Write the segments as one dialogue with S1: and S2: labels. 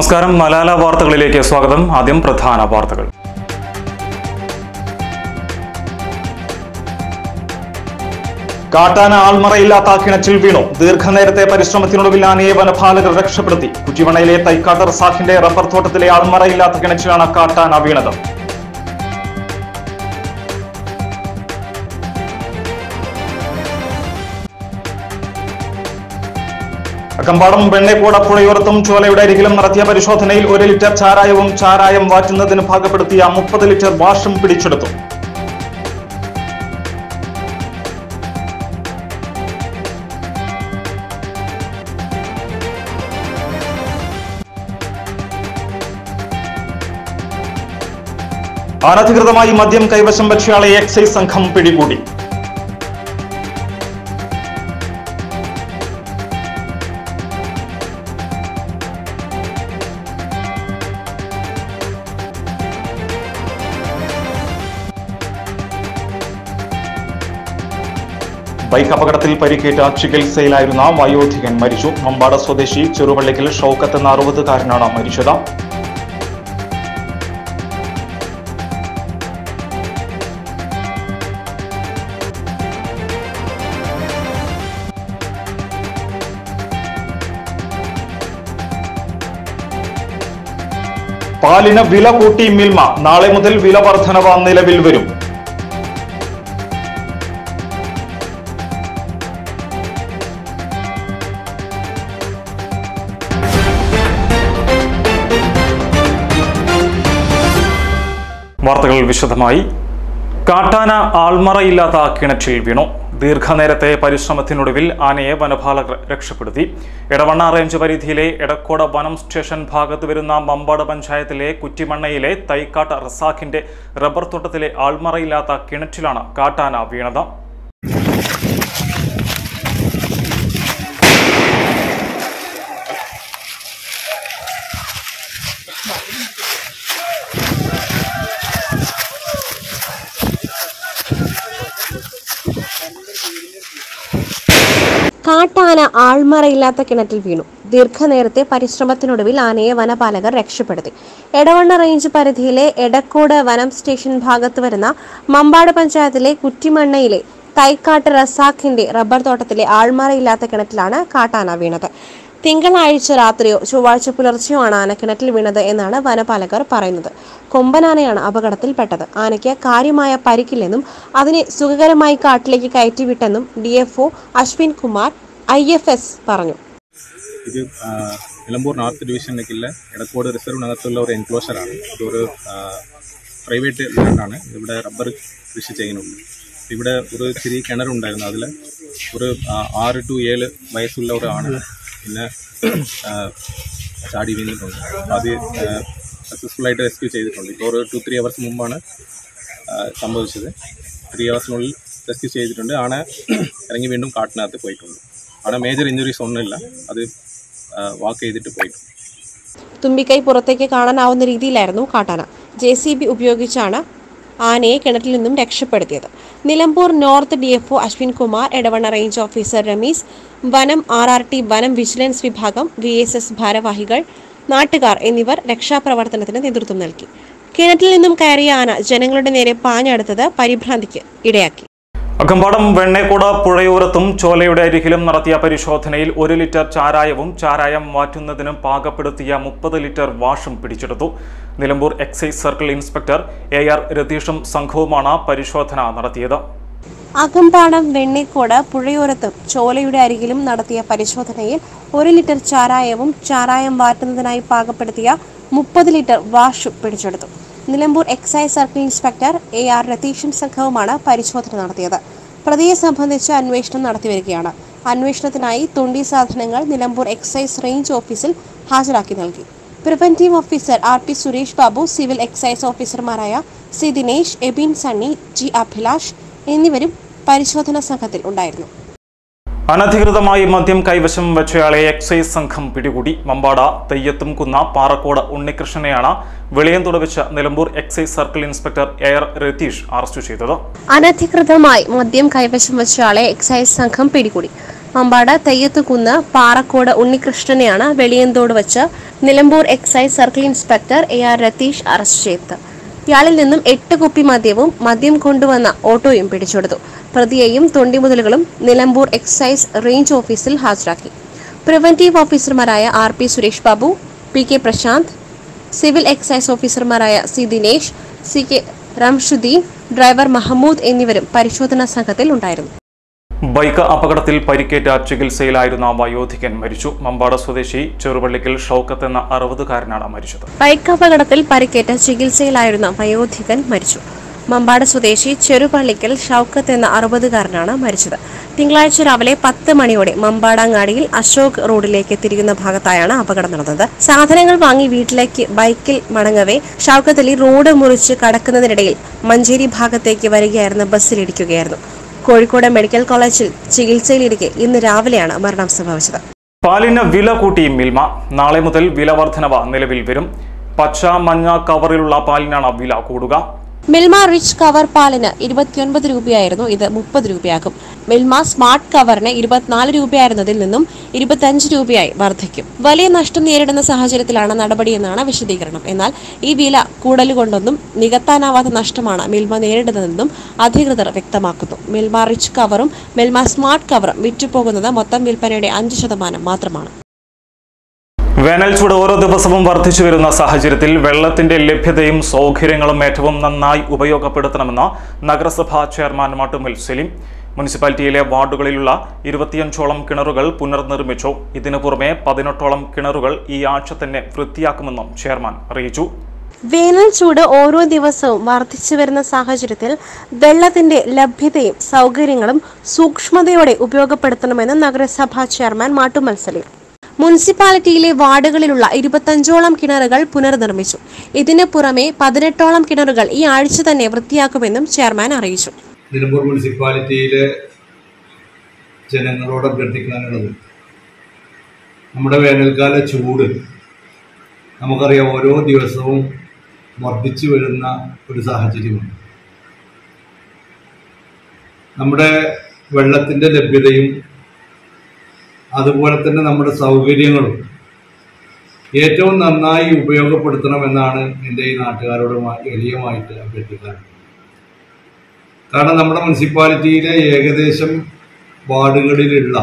S1: നമസ്കാരം മലാല വാർത്തകളിലേക്ക് സ്വാഗതം ആദ്യം പ്രധാന വാർത്തകൾ കാട്ടാന ആൾമറയില്ലാത്ത കിണറ്റിൽ വീണു ദീർഘനേരത്തെ പരിശ്രമത്തിനൊടുവിൽ ആനയെ വനപാലകർ രക്ഷപ്പെടുത്തി കുറ്റിമണയിലെ തൈക്കാട്ട് റസാഖിന്റെ റബ്ബർ തോട്ടത്തിലെ ആൾമറയില്ലാത്ത കിണറ്റിലാണ് കാട്ടാന വീണത് അകമ്പാടം വെണ്ണേക്കോട പുഴയോരത്തും ചോലയുടെ അരികിലും നടത്തിയ പരിശോധനയിൽ ഒരു ലിറ്റർ ചാരായവും ചാരായം വാറ്റുന്നതിന് ഭാഗപ്പെടുത്തിയ മുപ്പത് ലിറ്റർ വാഷും പിടിച്ചെടുത്തു അനധികൃതമായി മദ്യം കൈവശം വച്ചയാളെ എക്സൈസ് സംഘം പിടികൂടി ബൈക്ക് അപകടത്തിൽ പരിക്കേറ്റ ചികിത്സയിലായിരുന്ന വയോധികൻ മരിച്ചു മമ്പാട സ്വദേശി ചെറുപള്ളിക്കൽ ഷൌക്കത്ത് എന്ന അറുപതുകാരനാണ് മരിച്ചത് പാലിന് വില കൂട്ടി മിൽമ നാളെ മുതൽ വില വർധനവ് നിലവിൽ വരും വാർത്തകൾ വിശദമായി കാട്ടാന ആൾമറയില്ലാത്ത കിണറ്റിൽ വീണു ദീർഘനേരത്തെ പരിശ്രമത്തിനൊടുവിൽ ആനയെ വനപാലകർ രക്ഷപ്പെടുത്തി എടവണ്ണ റേഞ്ച് പരിധിയിലെ എടക്കോട് വനം സ്റ്റേഷൻ ഭാഗത്ത് വരുന്ന മമ്പാട് പഞ്ചായത്തിലെ കുറ്റിമണ്ണയിലെ തൈക്കാട്ട് റസാഖിന്റെ റബ്ബർ തോട്ടത്തിലെ ആൾമറയില്ലാത്ത കിണറ്റിലാണ് കാട്ടാന വീണത്
S2: കാട്ടാന ആൾമറയില്ലാത്ത കിണറ്റിൽ വീണു ദീർഘനേരത്തെ പരിശ്രമത്തിനൊടുവിൽ ആനയെ വനപാലകർ രക്ഷപ്പെടുത്തി എടവണ്ണ റേഞ്ച് പരിധിയിലെ എടക്കോട് വനം സ്റ്റേഷൻ ഭാഗത്ത് വരുന്ന മമ്പാട് പഞ്ചായത്തിലെ കുറ്റിമണ്ണയിലെ തൈക്കാട്ട് റസാഖിന്റെ റബ്ബർ തോട്ടത്തിലെ ആൾമറയില്ലാത്ത കിണറ്റിലാണ് കാട്ടാന വീണത് തിങ്കളാഴ്ച രാത്രിയോ ചൊവ്വാഴ്ച പുലർച്ചെയോ ആണ് ആന കിണറ്റിൽ വീണത് എന്നാണ് വനപാലകർ പറയുന്നത് കൊമ്പനാനയാണ് അപകടത്തിൽപ്പെട്ടത് ആനയ്ക്ക് കാര്യമായ പരിക്കില്ലെന്നും അതിനെ സുഖകരമായി കാട്ടിലേക്ക് കയറ്റിവിട്ടെന്നും D F O Ashwin Kumar I F S പറഞ്ഞു
S3: ഇത് ആ, നിലമ്പൂർ നോർത്ത് ഡിവിഷനിലേക്കുള്ള എടക്കോട് റിസർവിനകത്തുള്ള ഒരു എൻക്ലോഷറാണ് ഇതൊരു പ്രൈവറ്റ് ലാൻഡാണ് ഇവിടെ റബ്ബർ കൃഷി ചെയ്യുന്നുണ്ട് ഇവിടെ ഒരു ചെറിയ കിണറുണ്ടായിരുന്നു അതിൽ ഒരു ആ, ആറ് ടു ഏഴ് വയസ്സുള്ള ഒരു ആണ് പിന്നെ ആ, ചാടി വീണിട്ടുണ്ട് അപ്പോൾ അത് സക്സസ്ഫുള്ളായിട്ട് റെസ്ക്യൂ ചെയ്തിട്ടുണ്ട് ഇപ്പോൾ ഒരു ടു ത്രീ അവേഴ്സ് മുമ്പാണ് ആ, സംഭവിച്ചത് ത്രീ അവേഴ്സിനുള്ളിൽ റെസ്ക്യൂ ചെയ്തിട്ടുണ്ട് ആന ഇറങ്ങി വീണ്ടും കാട്ടിനകത്ത് പോയിട്ടുണ്ട് ആന മേജർ ഇഞ്ചുറീസ് ഒന്നുമില്ല അത് വാക്ക് ചെയ്തിട്ട് പോയിട്ടുണ്ട്
S2: തുമ്പിക്കൈ പുറത്തേക്ക് കാണാനാവുന്ന രീതിയിലായിരുന്നു കാട്ടാന ജെ സി ബി ഉപയോഗിച്ചാണ് ആനയെ കിണറ്റിൽ നിന്നും രക്ഷപ്പെടുത്തിയത് Nilambur north D F O Ashwin Kumar Edavanna range officer Ramees വനം ആർ ആർ ടി വനം വിജിലൻസ് വിഭാഗം വി എസ് എസ് ഭാരവാഹികൾ നാട്ടുകാർ എന്നിവർ രക്ഷാപ്രവർത്തനത്തിന് നേതൃത്വം നൽകി കിണറ്റിൽ നിന്നും കയറിയ ആന ജനങ്ങളുടെ നേരെ പാഞ്ഞടുത്തത് പരിഭ്രാന്തിക്ക് ഇടയാക്കി
S1: അകമ്പാടം വെണ്ണേക്കോട് പുഴയോരത്തും ചോലയുടെ അരികിലും നടത്തിയ പരിശോധനയിൽ ഒരു ലിറ്റർ ചാരായവും ചാരായം മാറ്റുന്നതിനും പാകപ്പെടുത്തിയ മുപ്പത് ലിറ്റർ വാഷും പിടിച്ചെടുത്തു Nilambur excise circle inspector A R രതീഷും സംഘവുമാണ് പരിശോധന നടത്തിയത്
S2: അകമ്പാടം വെണ്ണേക്കോട് പുഴയോരത്തും ചോലയുടെ അരികിലും നടത്തിയ പരിശോധനയിൽ ഒരു ലിറ്റർ ചാരായവും ചാരായം വാറ്റുന്നതിനായി പാകപ്പെടുത്തിയ മുപ്പത് ലിറ്റർ വാഷും പിടിച്ചെടുത്തു Nilambur excise circle inspector A R രതീഷും സംഘവുമാണ് പരിശോധന നടത്തിയത് പ്രതിയെ സംബന്ധിച്ച് അന്വേഷണം നടത്തിവരികയാണ് അന്വേഷണത്തിനായി തൊണ്ടി സാധനങ്ങൾ നിലമ്പൂർ എക്സൈസ് റേഞ്ച് ഓഫീസിൽ ഹാജരാക്കി നൽകി preventive officer R P Suresh Babu civil excise ഓഫീസർമാരായ സി ദിനേശ് എബിൻ സണ്ണി ജി അഭിലാഷ് എന്നിവരും പരിശോധനാ സംഘത്തിൽ ഉണ്ടായിരുന്നു
S1: അനധികൃതമായി മദ്യം കൈവശം വെച്ചയാളെ എക്സൈസ് സംഘം പിടികൂടി മമ്പാട തെയ്യത്തും കുന്ന പാറക്കോട് ഉണ്ണികൃഷ്ണനെയാണ് വെളിയന്തുട വെച്ച് Nilambur excise circle inspector A R Ratheesh arrest ചെയ്തത്
S2: അനധികൃതമായി മദ്യം കൈവശം വെച്ചയാളെ എക്സൈസ് സംഘം പിടികൂടി മമ്പാട് തെയ്യത്തുകുന്ന് പാറക്കോട് ഉണ്ണികൃഷ്ണനെയാണ് വെളിയന്തോട് വച്ച് Nilambur excise circle inspector A R Ratheesh arrest ചെയ്തത് ഇയാളിൽ നിന്നും എട്ട് കുപ്പി മദ്യവും മദ്യം കൊണ്ടുവന്ന ഓട്ടോയും പിടിച്ചെടുത്തു പ്രതിയെയും തൊണ്ടിമുതലുകളും നിലമ്പൂർ എക്സൈസ് റേഞ്ച് ഓഫീസിൽ ഹാജരാക്കി പ്രിവന്റീവ് ഓഫീസർമാരായ R P Suresh Babu P K Prasanth civil excise ഓഫീസർമാരായ C Dinesh C K Ramshudheen driver Mahmood എന്നിവരും പരിശോധനാ സംഘത്തിൽ ഉണ്ടായിരുന്നു
S1: ബൈക്ക് അപകടത്തിൽ പരിക്കേറ്റ ചികിത്സയിലായിരുന്ന വയോധികൻ മരിച്ചു മമ്പാട് സ്വദേശി ചെറുപള്ളിക്കൽ ഷൗക്കത്ത് എന്ന അറുപതുകാരനാണ് മരിച്ചത്
S2: ബൈക്ക് അപകടത്തിൽ പരിക്കേറ്റ് ചികിത്സയിലായിരുന്ന വയോധികൻ മരിച്ചു മമ്പാട് സ്വദേശി ചെറുപള്ളിക്കൽ ഷൌക്കത്ത് എന്ന അറുപതുകാരനാണ് മരിച്ചത് തിങ്കളാഴ്ച രാവിലെ പത്ത് മണിയോടെ മമ്പാടങ്ങാടിയിൽ അശോക് റോഡിലേക്ക് തിരിയുന്ന ഭാഗത്തായാണ് അപകടം നടന്നത് സാധനങ്ങൾ വാങ്ങി വീട്ടിലേക്ക് ബൈക്കിൽ മടങ്ങവേ ഷൌക്കത്ത് അലി റോഡ് മുറിച്ച് കടക്കുന്നതിനിടയിൽ മഞ്ചേരി ഭാഗത്തേക്ക് വരികയായിരുന്ന ബസ്സിലിടിക്കുകയായിരുന്നു കോഴിക്കോട് മെഡിക്കൽ കോളേജിൽ ചികിത്സയിലിരിക്കെ ഇന്ന് രാവിലെയാണ് മരണം സംഭവിച്ചത്
S1: പാലിന് വില കൂട്ടി മിൽമ നാളെ മുതൽ വില വർധനവ് നിലവിൽ വരും പച്ച മഞ്ഞ കവറിലുള്ള പാലിനാണ് വില കൂടുക
S2: മിൽമ റിച്ച് കവർ പാലിന് ഇരുപത്തിയൊൻപത് രൂപയായിരുന്നു ഇത് മുപ്പത് രൂപയാകും മിൽമ സ്മാർട്ട് കവറിന് ഇരുപത്തിനാല് രൂപയായിരുന്നതിൽ നിന്നും ഇരുപത്തിയഞ്ച് രൂപയായി വർദ്ധിക്കും വലിയ നഷ്ടം നേരിടുന്ന സാഹചര്യത്തിലാണ് നടപടിയെന്നാണ് വിശദീകരണം എന്നാൽ ഈ വില കൂടലുകൊണ്ടൊന്നും നികത്താനാവാത്ത നഷ്ടമാണ് മിൽമ നേരിടുന്നതെന്നും അധികൃതർ വ്യക്തമാക്കുന്നു മിൽമ റിച്ച് കവറും മിൽമ സ്മാർട്ട് കവറും വിറ്റുപോകുന്നത് മൊത്തം വിൽപ്പനയുടെ അഞ്ച് ശതമാനം മാത്രമാണ്
S1: വേനൽ ചൂട് ഓരോ ദിവസവും വർദ്ധിച്ചു വരുന്ന സാഹചര്യത്തിൽ വെള്ളത്തിന്റെ ലഭ്യതയും സൗകര്യങ്ങളും ഏറ്റവും നന്നായി ഉപയോഗപ്പെടുത്തണമെന്ന് നഗരസഭാ ചെയർമാൻ മാട്ടുമൽ സലീം മുനിസിപ്പാലിറ്റിയിലെ വാർഡുകളിലുള്ള ഇരുപത്തിയഞ്ചോളം കിണറുകൾ പുനർനിർമ്മിച്ചു ഇതിനു പുറമെ പതിനെട്ടോളം കിണറുകൾ ഈ ആഴ്ച തന്നെ വൃത്തിയാക്കുമെന്നും ചെയർമാൻ അറിയിച്ചു
S2: വേനൽ ചൂട് ഓരോ ദിവസവും വർദ്ധിച്ചു വരുന്ന സാഹചര്യത്തിൽ വെള്ളത്തിന്റെ ലഭ്യതയും സൗകര്യങ്ങളും സൂക്ഷ്മതയോടെ ഉപയോഗപ്പെടുത്തണമെന്ന് നഗരസഭാ ചെയർമാൻ മാട്ടുമൽ സലീം മുനിസിപ്പാലിറ്റിയിലെ വാർഡുകളിലുള്ള ഇരുപത്തഞ്ചോളം കിണറുകൾ പുനർനിർമ്മിച്ചു ഇതിനു പുറമെ പതിനെട്ടോളം കിണറുകൾ ഈ ആഴ്ച തന്നെ വൃത്തിയാക്കുമെന്നും ചെയർമാൻ അറിയിച്ചു
S4: നിലമ്പൂർ മുനിസിപ്പാലിറ്റിയിലെ ജനങ്ങളോട് അഭ്യർത്ഥിക്കാനുള്ളത് നമ്മുടെ വേനൽക്കാല ചൂട് നമുക്കറിയാം ഓരോ ദിവസവും വർദ്ധിച്ചു വരുന്ന ഒരു സാഹചര്യമാണ് നമ്മുടെ വെള്ളത്തിൻ്റെ ലഭ്യതയും അതുപോലെ തന്നെ നമ്മുടെ സൗകര്യങ്ങളും ഏറ്റവും നന്നായി ഉപയോഗപ്പെടുത്തണമെന്നാണ് എൻ്റെ ഈ നാട്ടുകാരോട് മാ- എളിയമായിട്ട് അഭ്യർത്ഥിക്കാറുള്ളത് കാരണം നമ്മുടെ മുനിസിപ്പാലിറ്റിയിലെ ഏകദേശം വാർഡുകളിലുള്ള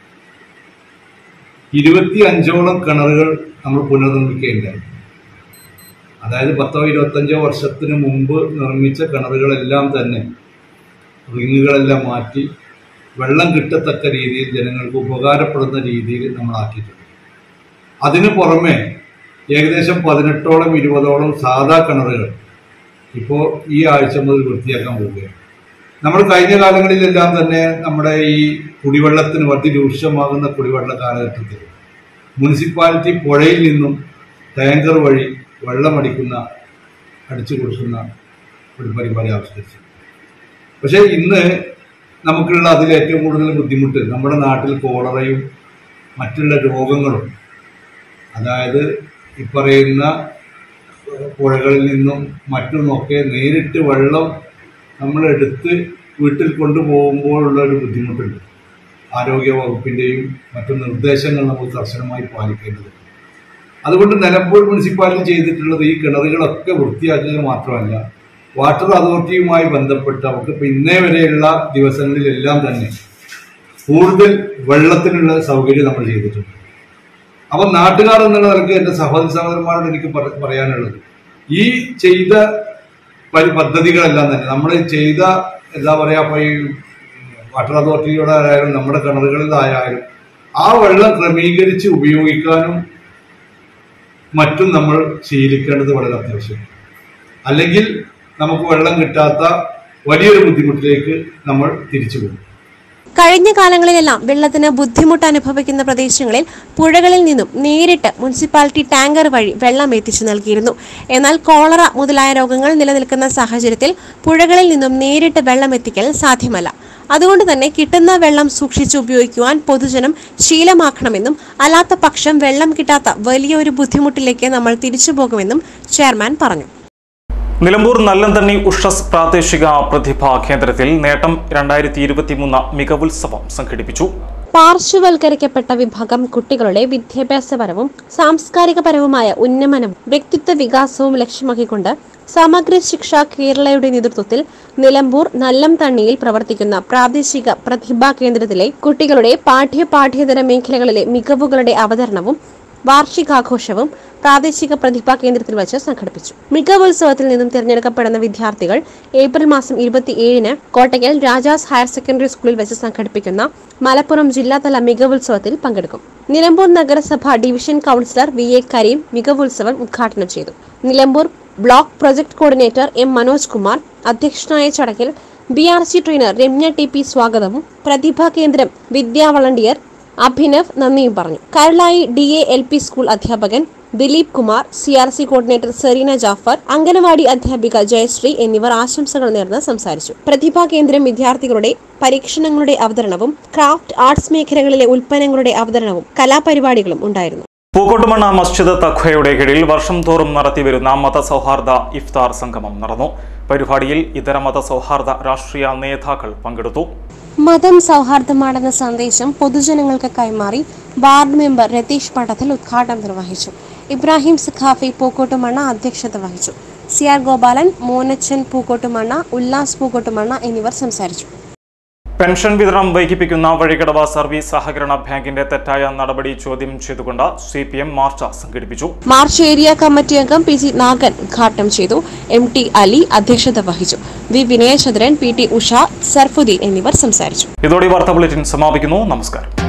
S4: ഇരുപത്തി അഞ്ചോളം കിണറുകൾ നമ്മൾ പുനർനിർമ്മിക്കേണ്ടായി അതായത് പത്തോ ഇരുപത്തഞ്ചോ വർഷത്തിന് മുമ്പ് നിർമ്മിച്ച കിണറുകളെല്ലാം തന്നെ റിങ്ങുകളെല്ലാം മാറ്റി വെള്ളം കിട്ടത്തക്ക രീതിയിൽ ജനങ്ങൾക്ക് ഉപകാരപ്പെടുന്ന രീതിയിൽ നമ്മളാക്കിയിട്ടുണ്ട് അതിനു പുറമെ ഏകദേശം പതിനെട്ടോളം ഇരുപതോളം സാധാ കിണറുകൾ ഇപ്പോൾ ഈ ആഴ്ച മുതൽ വൃത്തിയാക്കാൻ പോവുകയാണ് നമ്മൾ കഴിഞ്ഞ കാലങ്ങളിലെല്ലാം തന്നെ നമ്മുടെ ഈ കുടിവെള്ളത്തിന് അതിരൂക്ഷമാകുന്ന കുടിവെള്ള കാലഘട്ടത്തിൽ മുനിസിപ്പാലിറ്റി പുഴയിൽ നിന്നും ടാങ്കർ വഴി വെള്ളമടിക്കുന്ന അടിച്ചു കൊടുക്കുന്ന ഒരു പരിപാടി ആവിഷ്കരിച്ചു പക്ഷേ ഇന്ന് നമുക്കുള്ള അതിൽ ഏറ്റവും കൂടുതൽ ബുദ്ധിമുട്ട് നമ്മുടെ നാട്ടിൽ കോളറയും മറ്റുള്ള രോഗങ്ങളും അതായത് ഈ പറയുന്ന പുഴകളിൽ നിന്നും മറ്റുമൊക്കെ നേരിട്ട് വെള്ളം നമ്മൾ എടുത്ത് വീട്ടിൽ കൊണ്ടുപോകുമ്പോഴുള്ള ഒരു ബുദ്ധിമുട്ടുണ്ട് ആരോഗ്യ വകുപ്പിൻ്റെയും മറ്റു നിർദ്ദേശങ്ങൾ നമ്മൾ കർശനമായി പാലിക്കേണ്ടതുണ്ട് അതുകൊണ്ട് നിലമ്പൂർ മുനിസിപ്പാലിറ്റി ചെയ്തിട്ടുള്ളത് ഈ കിണറുകളൊക്കെ വൃത്തിയാക്കുക മാത്രമല്ല വാട്ടർ അതോറിറ്റിയുമായി ബന്ധപ്പെട്ട് അവർക്ക് ഇപ്പം ഇന്നേ വരെയുള്ള ദിവസങ്ങളിലെല്ലാം തന്നെ കൂടുതൽ വെള്ളത്തിനുള്ള സൗകര്യം നമ്മൾ ചെയ്തിട്ടുണ്ട് അപ്പം നാട്ടുകാർ എന്നുള്ള നിലക്ക് എൻ്റെ സഹോദര സഹോദരന്മാരോട് എനിക്ക് പറ- പറയാനുള്ളത് ഈ ചെയ്ത പരി- പദ്ധതികളെല്ലാം തന്നെ നമ്മൾ ചെയ്ത എന്താ പറയാ ഇപ്പൊ ഈ വാട്ടർ അതോറിറ്റിയുടെ ആയാലും നമ്മുടെ കിണറുകളിലായാലും ആ വെള്ളം ക്രമീകരിച്ച് ഉപയോഗിക്കാനും മറ്റും നമ്മൾ ശീലിക്കേണ്ടത് വളരെ അത്യാവശ്യമാണ് അല്ലെങ്കിൽ നമുക്ക് വെള്ളം കിട്ടാത്ത വലിയൊരു ബുദ്ധിമുട്ടിലേക്ക് നമ്മൾ തിരിച്ചു പോകും
S2: കഴിഞ്ഞ കാലങ്ങളിലെല്ലാം വെള്ളത്തിന് ബുദ്ധിമുട്ട് അനുഭവിക്കുന്ന പ്രദേശങ്ങളിൽ പുഴകളിൽ നിന്നും നേരിട്ട് മുനിസിപ്പാലിറ്റി ടാങ്കർ വഴി വെള്ളം എത്തിച്ചു നൽകിയിരുന്നു എന്നാൽ കോളറ മുതലായ രോഗങ്ങൾ നിലനിൽക്കുന്ന സാഹചര്യത്തിൽ പുഴകളിൽ നിന്നും നേരിട്ട് വെള്ളം എത്തിക്കൽ സാധ്യമല്ല അതുകൊണ്ട് തന്നെ കിട്ടുന്ന വെള്ളം സൂക്ഷിച്ച് ഉപയോഗിക്കുവാൻ പൊതുജനം ശീലമാക്കണമെന്നും അല്ലാത്ത പക്ഷം വെള്ളം കിട്ടാത്ത വലിയൊരു ബുദ്ധിമുട്ടിലേക്ക് നമ്മൾ തിരിച്ചു പോകുമെന്നും ചെയർമാൻ പറഞ്ഞു
S1: നിലമ്പൂർ നല്ലന്തണ്ണി ഉഷസ് പ്രാദേശിക പ്രതിഭാ കേന്ദ്രത്തിൽ നേട്ടം രണ്ടായിരത്തി ഇരുപത്തിമൂന്ന് മികവുത്സവം സംഘടിപ്പിച്ചു
S2: പാർശ്വവൽക്കരിക്കപ്പെട്ട വിഭാഗം കുട്ടികളുടെ വിദ്യാഭ്യാസപരവും സാംസ്കാരികപരവുമായ ഉന്നമനവും വ്യക്തിത്വ വികാസവും ലക്ഷ്യമാക്കിക്കൊണ്ട് സമഗ്ര ശിക്ഷ കേരളയുടെ നേതൃത്വത്തിൽ നിലമ്പൂർ നല്ലംതണ്ണിയിൽ പ്രവർത്തിക്കുന്ന പ്രാദേശിക പ്രതിഭാ കേന്ദ്രത്തിലെ കുട്ടികളുടെ പാഠ്യ പാഠ്യേതര മേഖലകളിലെ മികവുകളുടെ അവതരണവും വാർഷികാഘോഷവും പ്രാദേശിക പ്രതിഭാ കേന്ദ്രത്തിൽ വെച്ച് സംഘടിപ്പിച്ചു മികവുത്സവത്തിൽ നിന്നും തിരഞ്ഞെടുക്കപ്പെടുന്ന വിദ്യാർത്ഥികൾ ഏപ്രിൽ മാസം ഇരുപത്തിയേഴിന് കോട്ടയ്ക്കൽ രാജാസ് ഹയർ സെക്കൻഡറി സ്കൂളിൽ വെച്ച് സംഘടിപ്പിക്കുന്ന മലപ്പുറം ജില്ലാതല മികവുത്സവത്തിൽ പങ്കെടുക്കും നിലമ്പൂർ നഗരസഭ division councillor V A Kareem മികവുത്സവം ഉദ്ഘാടനം ചെയ്തു Nilambur block project coordinator M Manoj Kumar അധ്യക്ഷനായ ചടങ്ങിൽ B R C trainer Ramya T P സ്വാഗതവും പ്രതിഭാ കേന്ദ്രം വിദ്യാ വളണ്ടിയർ അഭിനവ് നന്ദിയും പറഞ്ഞു Karulai D A L P school അധ്യാപകൻ Dileep Kumar C R C coordinator Sereena Jafar anganwadi അധ്യാപിക ജയശ്രീ എന്നിവർ ആശംസകൾ നേർന്ന് സംസാരിച്ചു പ്രതിഭാ കേന്ദ്രം വിദ്യാർത്ഥികളുടെ പരീക്ഷണങ്ങളുടെ അവതരണവും ക്രാഫ്റ്റ് ആർട്സ് മേഖലകളിലെ ഉൽപ്പന്നങ്ങളുടെ അവതരണവും കലാപരിപാടികളും ഉണ്ടായിരുന്നു
S1: പൂക്കോട്ടുമണ്ണ മസ്ജിദ് തഖ്വയുടെ കീഴിൽ വർഷം തോറും നടത്തിവരുന്ന മതസൗഹാർദ്ദ ഇഫ്താർ സംഗമം നടന്നു പരിപാടിയിൽ ഇതര മതസൗഹാർദ്ദ രാഷ്ട്രീയ നേതാക്കൾ പങ്കെടുത്തു
S2: മതം സൗഹാർദ്ദമാണെന്ന സന്ദേശം പൊതുജനങ്ങൾക്ക് കൈമാറി വാർഡ് മെമ്പർ രതീഷ് പട്ടത്തിൽ ഉദ്ഘാടനം നിർവഹിച്ചു ഇബ്രാഹിം സഖാഫി പൂക്കോട്ടുമണ്ണ അധ്യക്ഷത വഹിച്ചു സി ആർ ഗോപാലൻ മോനച്ചൻ പൂക്കോട്ടുമണ്ണ ഉല്ലാസ് പൂക്കോട്ടുമണ്ണ എന്നിവർ സംസാരിച്ചു
S1: പെൻഷൻ വിതരണം വൈകിപ്പിക്കുന്ന വഴികടവ സർവീസ് സഹകരണ ബാങ്കിന്റെ തെറ്റായ നടപടി ചോദ്യം ചെയ്തുകൊണ്ട് സി പി എം മാർച്ച് സംഘടിപ്പിച്ചു
S2: മാർച്ച് ഏരിയ കമ്മിറ്റി അംഗം പി സി നാഗൻ ഉദ്ഘാടനം ചെയ്തു എം ടി അലി അധ്യക്ഷത വഹിച്ചു V Vinayachandran P T Usha Sarfudheen എന്നിവർ സംസാരിച്ചു
S1: ഇതോടെ ഈ വാർത്താ ബുള്ളറ്റിൻ സമാപിക്കുന്നു നമസ്കാരം